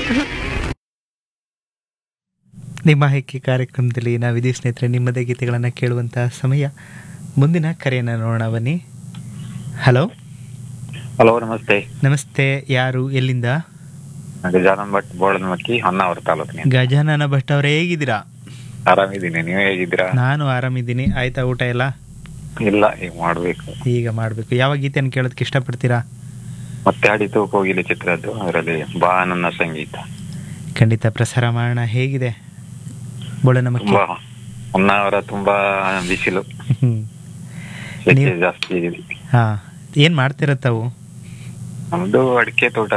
ನಿಮ್ಮ ಆಯ್ಕೆ ಕಾರ್ಯಕ್ರಮದಲ್ಲಿ ನಾವಿದೀ ಸ್ನೇಹಿತರೆ ನಿಮ್ಮದೇ ಗೀತೆಗಳನ್ನು ಕೇಳುವಂತಹ ಸಮಯ ಮುಂದಿನ ಕರೆಯನ್ನು ನೋಡೋಣ ಬನ್ನಿ ಹಲೋ ಹಲೋ ನಮಸ್ತೆ ನಮಸ್ತೆ ಯಾರು ಎಲ್ಲಿಂದ ಗಜಾನನ್ ಭಟ್ ಬೋಳನ್ಮಕ್ಕಿ ಹೊನ್ನಾವರ ತಾಲೂಕಿನ ಗಜಾನನ ಭಟ್ ಅವರೇ ಹೇಗಿದ್ದೀರಾ ಆರಾಮಿದ್ದೀನಿ ನೀವು ಹೇಗಿದ್ದೀರಾ ನಾನು ಆರಾಮಿದ್ದೀನಿ ಆಯ್ತಾ ಊಟ ಎಲ್ಲ ಇಲ್ಲ ಈಗ ಮಾಡ್ಬೇಕು ಈಗ ಮಾಡಬೇಕು ಯಾವ ಗೀತೆಯನ್ನು ಕೇಳೋದಕ್ಕೆ ಇಷ್ಟಪಡ್ತೀರಾ ಮತ್ತೆ ಹಾಡಿತು ಕೋಗಿಲೆ ಚಿತ್ರದ್ದು ಅದರಲ್ಲಿ ಬಾ ನನ್ನ ಸಂಗೀತ ಖಂಡಿತ ಪ್ರಸಾರ ಮಾಡೋಣ ಹೇಗಿದೆ ಬೋಳನಮಕ್ಕಿ ತುಂಬಾ ಹೊನ್ನಾವರ ತುಂಬಾ ಬಿಸಿಲು ಹ್ಮ್ ಸೆಕೆ ನೀವು- ಜಾಸ್ತಿ ಇದೆ ಹಾ ಏನ್ ಮಾಡ್ತಿರತ್ತಾವು ನಮ್ದು ಅಡಿಕೆ ತೋಟ